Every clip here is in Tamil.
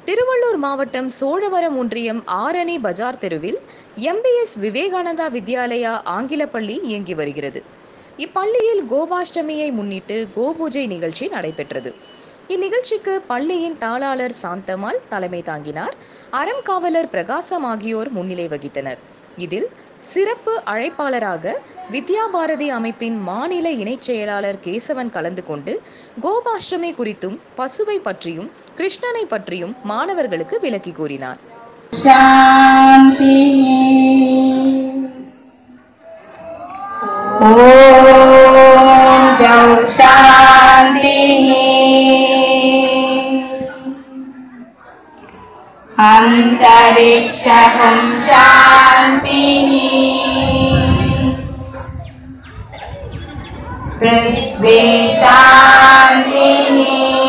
திருவள்ளூர் மாவட்டம் சோழவரம் ஒன்றியம் ஆரணி பஜார் தெருவில் எம்பிஎஸ் விவேகானந்தா வித்யாலயா ஆங்கில பள்ளி இயங்கி வருகிறது இப்பள்ளியில் கோபாஷ்டமியை முன்னிட்டு கோபூஜை நிகழ்ச்சி நடைபெற்றது இந்நிகழ்ச்சிக்கு பள்ளியின் தாளாளர் சாந்தம்மாள் தலைமை தாங்கினார் அறம் காவலர் பிரகாசம் ஆகியோர் முன்னிலை வகித்தனர் இதில் சிறப்பு அழைப்பாளராக வித்யா பாரதி அமைப்பின் மாநில இணைச் செயலாளர் கேசவன் கலந்து கொண்டு கோபாஷ்டமி குறித்தும் பசுவை பற்றியும் கிருஷ்ணனை பற்றியும் மாணவர்களுக்கு விளக்கி கூறினார் शान्ति ॐ जौ शान्तिः अन्तरिक्षकं शान्तिः पृथ्वी शान्तिः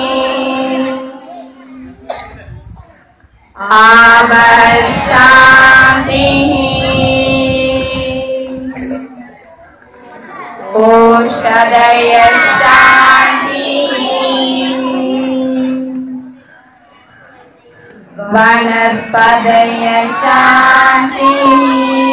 शान्तिः ओषधय शान्तिः वनस्पतय शान्तिः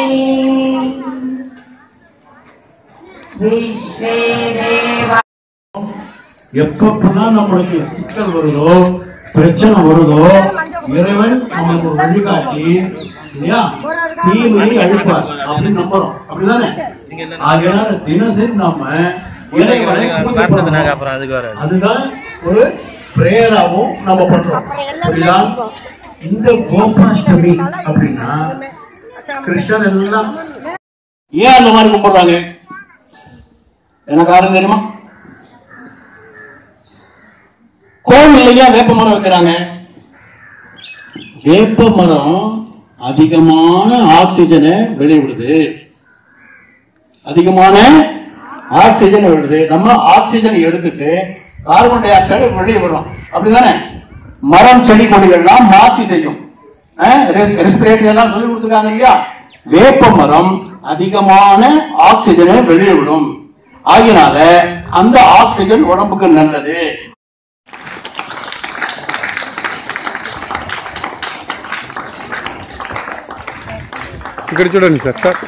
विश्वे देवा எப்பப்பெல்லாம் நம்மளுக்கு சிக்கல் வருதோ பிரச்சனை வருதோ இறைவன் நமக்கு ஒரு வழிகாட்டி இல்லையா தீமையை அழிப்பார் அப்படின்னு நம்புறோம் அப்படிதானே ஆகையால தினசரி நாம இறைவனை பூஜை காட்டுறதுனாக்க பண்ணணும். அப்புறம் அதுக்கு வராது அதுதான் ஒரு பிரேயராவும் நம்ம பண்றோம் புரியுதா இந்த கோபாஷ்டமி அப்படின்னா கிருஷ்ணன் எல்லாம் ஏன் அந்த மாதிரி கும்பிடுறாங்க எனக்கு யாரும் தெரியுமா கோவில்லையா வேப்ப மரம் வைக்கிறாங்க வேப்ப மரம் அதிகமான ஆக்சிஜனை வெளியிடுது அதிகமான ஆக்சிஜன் விடுது நம்ம ஆக்சிஜனை எடுத்துட்டு கார்பன் டை ஆக்சைடு வெளியே விடுறோம் அப்படிதானே மரம் செடி கொடிகள்லாம் மாத்தி செய்யும் ரெஸ்பிரேட்டரி எல்லாம் சொல்லி கொடுத்துருக்காங்க இல்லையா வேப்ப மரம் அதிகமான ஆக்சிஜனை வெளியே விடும் ஆகினால அந்த ஆக்சிஜன் உடம்புக்கு நல்லது ఇక్కడ చూడండి సార్ సార్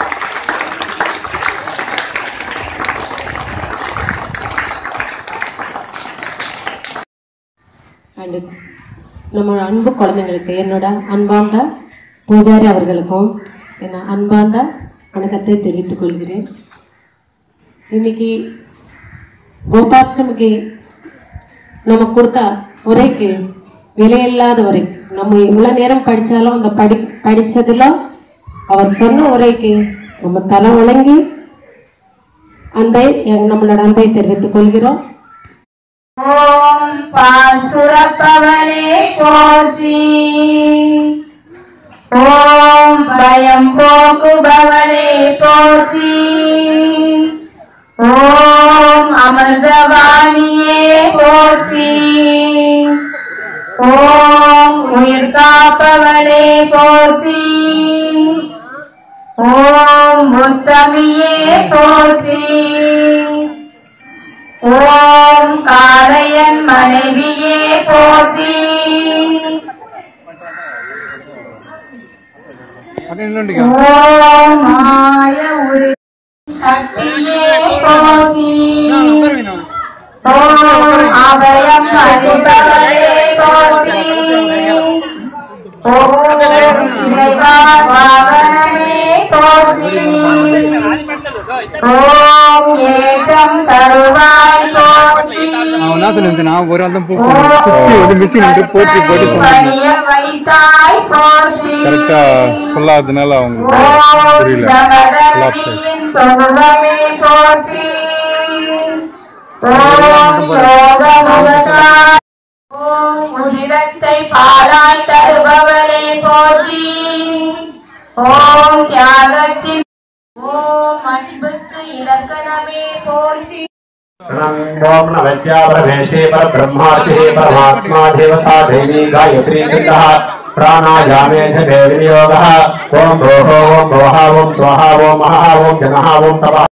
அண்டு நம்ம அன்பு குழந்தைங்களுக்கு என்னோட அன்பார்ந்த பூஜாரி அவர்களுக்கும் என்ன அன்பார்ந்த வணக்கத்தை தெரிவித்துக் கொள்கிறேன் இன்னைக்கு கோபாஷ்டமிக்கு நம்ம கொடுத்த உரைக்கு விலையில்லாத உரை நம்ம இவ்வளவு நேரம் படிச்சாலும் அந்த படி படிச்சதுல அவர் சொன்ன உரைக்கு நம்ம தலை வணங்கி அன்பை நம்மளோட அன்பை தெரிவித்துக் கொள்கிறோம் ஓம் பாசுரப்பவனே போற்றி ஓம் பயம் போக்குபவனே போற்றி ஓம் அமிர்தவாணியே போற்றி ஓம் உயிர் காப்பவனே போற்றி ஓம் முத்தமியே போற்றி ஓம் காளையன் மனைவியே போற்றி ஓம் மாய உரு சக்தியே போற்றி ஓம் அபயம் அளிப்பவரே போற்றி ஓம் இறைவா வாகனமே போற்றி ஓம் ஏகம் தருவாய் போற்றி நான் என்ன சொல்லியிருந்தேன் நான் ஒரு ஆள் தான் போட்டு சுற்றி வந்து மிஷின் வந்து போட்டு போட்டு சொன்னேன் பணிய வைத்தாய் போற்றி கரெக்டா சொல்லாததுனால அவங்க ஓம் புரியல ஜகதம்பியின் சொருபமே போற்றி ஓம் யோகமுகத்தாய் ஓம் உதிரத்தை பாலாய் தருபவளே போற்றி ஓம் தியாகத்தின் ஓம் அன்புக்கு இலக்கணமே போற்றி ओम नवत्या परमेशे पर ब्रह्माचे परमात्मा देवता देवी गायत्री कृतः प्राणायामे च देवनियोगः ओम भोः ओम भोः ओम स्वाहा ओम महः ओम जनः ओम तपः